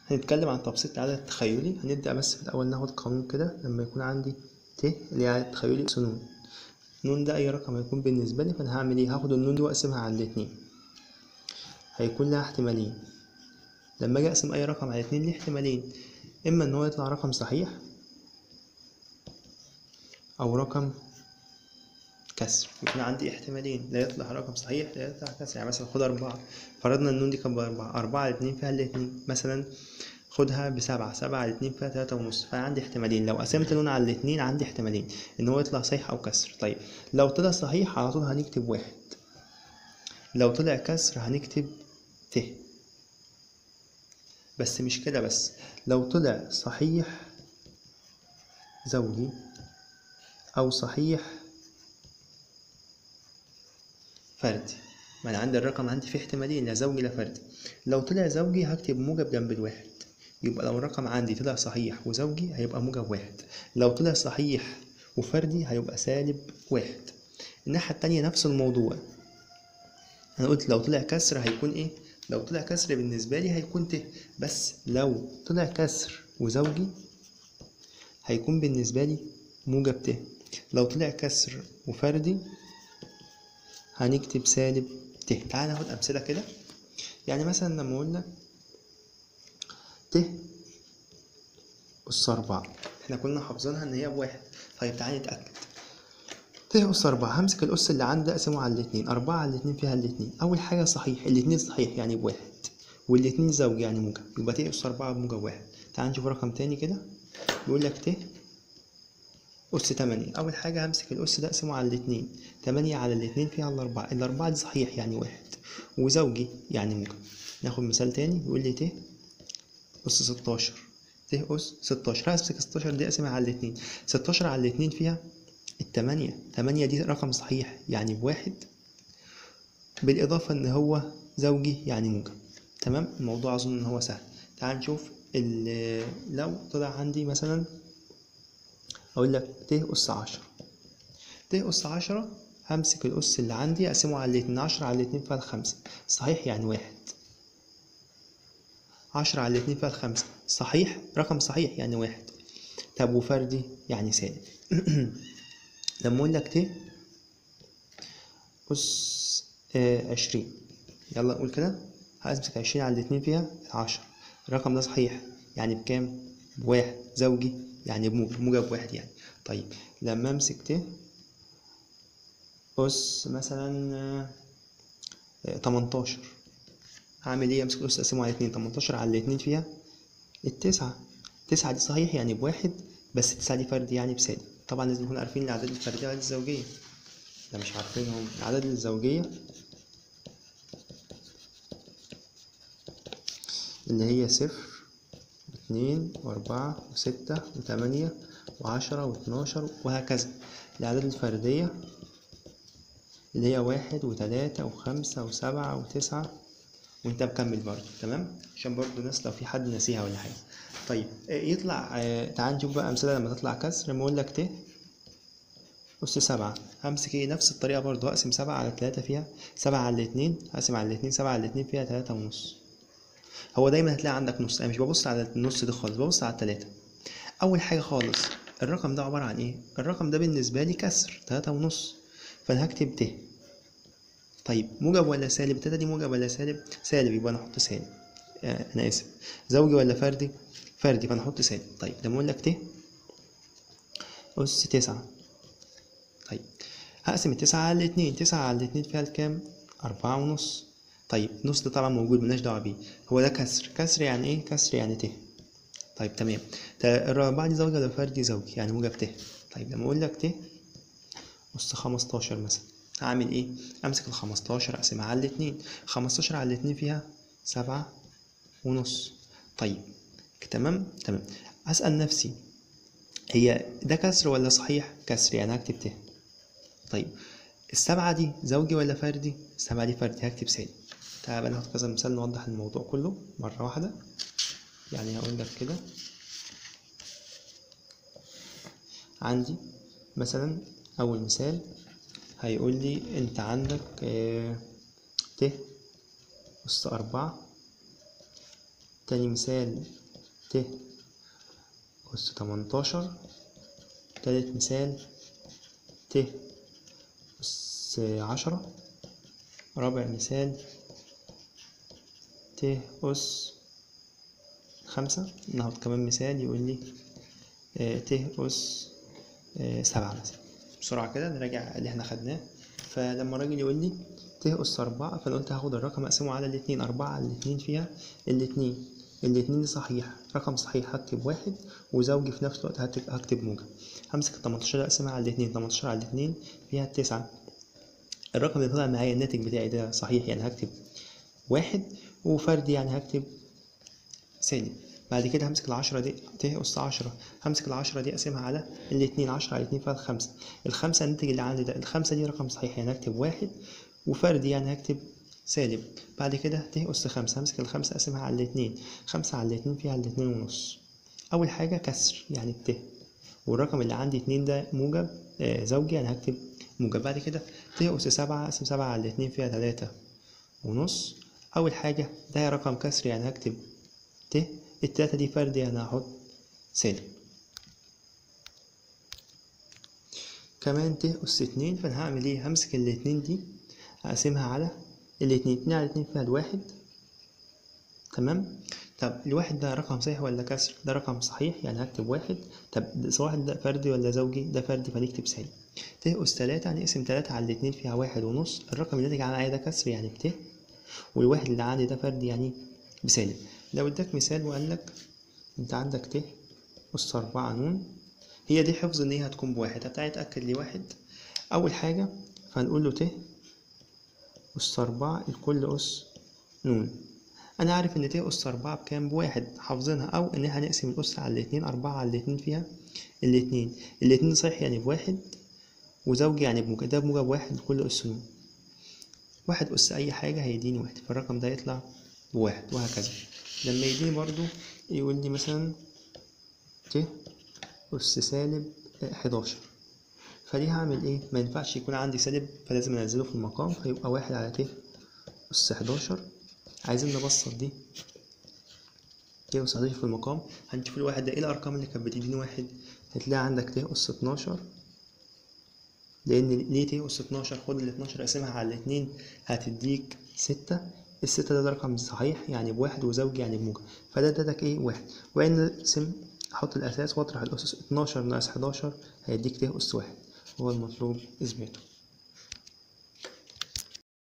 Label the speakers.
Speaker 1: هنتكلم عن تبسيط العدد التخيلي هنبدأ بس في الأول ناخد قانون كده لما يكون عندي ت اللي هي عدد تخيلي أس نون نون ده أي رقم هيكون بالنسبة لي فأنا هعمل إيه هاخد النون دي وأقسمها على الاتنين هيكون لها احتمالين لما أجي أقسم أي رقم على اتنين ليه احتمالين إما إن هو يطلع رقم صحيح أو رقم كسر يكون عندي احتمالين لا يطلع رقم صحيح لا يطلع كسر يعني مثلا خد أربعة فرضنا النون دي كانت بأربعة أربعة على اتنين فيها الاتنين مثلا خدها بسبعة سبعة على اتنين فيها تلاتة ونص فأنا عندي احتمالين لو قسمت نون على الاتنين عندي احتمالين إن هو يطلع صحيح أو كسر طيب لو طلع صحيح على طول هنكتب واحد لو طلع كسر هنكتب ت بس مش كده بس لو طلع صحيح زوجي أو صحيح فردي ما أنا عندي الرقم عندي فيه احتمالين لا زوجي لا فردي لو طلع زوجي هكتب موجب جنب الواحد يبقى لو الرقم عندي طلع صحيح وزوجي هيبقى موجب واحد لو طلع صحيح وفردي هيبقى سالب واحد الناحية التانية نفس الموضوع أنا قلت لو طلع كسر هيكون إيه؟ لو طلع كسر بالنسبة لي هيكون ت بس لو طلع كسر وزوجي هيكون بالنسبة لي موجب ت لو طلع كسر وفردي هنكتب سالب ت تعال ناخد أمثلة كده يعني مثلا لما أقول لك ت أس أربعة احنا كنا حافظينها إن هي بواحد طيب تعالى نتأكد ت أس أربعة همسك الأس اللي عندي أقسمه على الاتنين أربعة على الاتنين فيها الاتنين أول حاجة صحيح الاتنين صحيح يعني بواحد والاتنين زوج يعني موجب يبقى ت أس أربعة بموجب واحد تعال نشوف رقم تاني كده بيقول لك ت أس تمانية أول حاجة همسك الأس ده أقسمه على الاتنين تمانية على الاتنين فيها الأربعة الأربعة دي صحيح يعني واحد وزوجي يعني موجب ناخد مثال تاني يقول لي ت أس ستاشر ت أس ستاشر همسك ستاشر دي أقسمها على الاتنين ستاشر على الاتنين فيها التمانية تمانية دي رقم صحيح يعني بواحد بالإضافة إن هو زوجي يعني موجب تمام الموضوع أظن إن هو سهل تعال نشوف لو طلع عندي مثلا أقول لك ت أس عشرة ت أس عشرة همسك الأس اللي عندي أقسمه على الاتنين عشرة على الاتنين فيها الخمسة صحيح يعني واحد عشرة على الاتنين فيها الخمسة صحيح رقم صحيح يعني واحد طب وفردي يعني سالب لما أقول لك ت أس آه عشرين يلا نقول كده هأمسك عشرين على الاتنين فيها عشرة الرقم ده صحيح يعني بكام؟ بواحد زوجي يعني بموجب موجب واحد يعني طيب لما أمسك ت أس مثلا تمنتاشر هعمل ايه امسك الأس أقسمه على اتنين تمنتاشر على الاتنين فيها التسعة تسعة دي صحيح يعني بواحد بس التسعة دي فرد يعني بسالب طبعا لازم نكون عارفين الأعداد الفردية والأعداد الزوجية ده مش عارفينهم الأعداد الزوجية اللي هي صفر اتنين وأربعة وستة وتمانية وعشرة واتناشر وهكذا الأعداد الفردية اللي هي واحد وتلاتة وخمسة وسبعة وتسعة وانت مكمل برضه تمام عشان برضه الناس لو في حد ناسيها ولا حاجة طيب يطلع تعال نشوف بقى أمثلة لما تطلع كسر لما أقول لك ت أس سبعة همسك ايه نفس الطريقة برضه هقسم سبعة على تلاتة فيها سبعة على الاتنين هقسم على الاتنين سبعة على الاتنين فيها تلاتة ونص هو دايما هتلاقي عندك نص انا مش ببص على النص ده خالص ببص على التلاتة اول حاجة خالص الرقم ده عبارة عن ايه الرقم ده بالنسبة لي كسر تلاتة ونص فانا هكتب ت طيب موجب ولا سالب التلاتة دي موجب ولا سالب سالب يبقى انا احط سالب آه انا اسف زوجي ولا فردي فردي فانا احط سالب طيب لما اقول لك ت اس تسعة طيب هقسم التسعة على الاتنين تسعة على الاتنين فيها الكام أربعة ونص طيب نص ده طبعا موجود ملناش دعوة بيه هو ده كسر كسر يعني ايه كسر يعني ت طيب تمام الرابعة دي زوجة ولا فردي زوجي يعني موجب ت طيب لما اقول لك ت أس خمستاشر مثلا هعمل ايه امسك الخمستاشر اقسمها على الاتنين خمستاشر على الاتنين فيها سبعة ونص طيب تمام تمام اسأل نفسي هي ده كسر ولا صحيح كسر يعني هكتب ت طيب السبعة دي زوجي ولا فردي السبعة دي فردي هكتب سالب تعال بقى ناخد كذا مثال نوضح الموضوع كله مرة واحدة يعني هقول لك كده عندي مثلا أول مثال هيقول لي أنت عندك ت أس أربعة تاني مثال ت أس تمنتاشر تالت مثال ت أس عشرة رابع مثال ت أس خمسة ناخد كمان مثال يقول لي آه، ت أس آه، سبعة مثلا بسرعة كده نراجع اللي احنا خدناه فلما الراجل يقول لي ت أس أربعة فأنا قلت هاخد الرقم أقسمه على الاتنين أربعة على الاتنين فيها الاتنين الاتنين دي صحيح رقم صحيح هكتب واحد وزوجي في نفس الوقت هكتب, هكتب موجب همسك التمنتاشر أقسمها على الاتنين تمنتاشر على الاتنين فيها التسعة الرقم اللي طلع معايا الناتج بتاعي ده صحيح يعني هكتب واحد وفردي يعني هكتب سالب بعد كده همسك العشرة دي ت أس عشرة همسك العشرة دي أقسمها على الاتنين عشرة على الاتنين فيها الخمسة الخمسة الناتج اللي عندي ده الخمسة دي رقم صحيح يعني هكتب واحد وفردي يعني هكتب سالب بعد كده ت أس خمسة همسك الخمسة أقسمها على الاتنين خمسة على الاتنين فيها الاتنين ونص أول حاجة كسر يعني الت والرقم اللي عندي اتنين ده موجب آه زوجي يعني هكتب موجب بعد كده ت أس سبعة أقسم سبعة على الاتنين فيها تلاتة ونص أول حاجة ده رقم كسر يعني هكتب ت التلاتة دي فرد يعني هحط سالب كمان ت أس اتنين فأنا هعمل ايه همسك الاتنين دي أقسمها على الاتنين اتنين على اتنين فيها الواحد تمام طب الواحد ده رقم صحيح ولا كسر ده رقم صحيح يعني هكتب واحد طب ده واحد ده فردي ولا زوجي ده فردي فنكتب سالب ت أس تلاتة هنقسم تلاتة على الاتنين فيها واحد ونص الرقم اللي ناتج معايا ده كسر يعني بت والواحد اللي عندي ده فردي يعني بسالب لو اداك مثال وقال لك انت عندك ت أس أربعة نون هي دي حفظ ان هي هتكون بواحد هتعالى تأكد لي واحد أول حاجة فهنقول له ت أس أربعة الكل أس نون أنا عارف إن ت أس أربعة بكام بواحد حافظينها أو إن احنا هنقسم الأس على الاتنين أربعة على الاتنين فيها الاتنين الاتنين صحيح يعني بواحد وزوجي يعني بموجب ده بموجب واحد الكل أس نون واحد أس أي حاجة هيديني واحد فالرقم ده يطلع بواحد وهكذا لما يديني برضو يقول لي مثلا ت أس سالب حداشر فدي هعمل ايه ما ينفعش يكون عندي سالب فلازم انزله في المقام فيبقى واحد على ت أس حداشر عايزين نبسط دي ت أس حداشر في المقام هنشوف الواحد ده ايه الأرقام اللي كانت بتديني واحد هتلاقي عندك ت أس اتناشر لأن ليه ت أس اتناشر خد ال اتناشر اقسمها على الاتنين هتديك ستة الستة ده, ده رقم صحيح يعني بواحد وزوجي يعني بموجب فده ادتك ايه واحد وبعدين نقسم احط الاساس واطرح الاسس اتناشر ناقص حداشر هيديك ت اس واحد هو المطلوب اثباته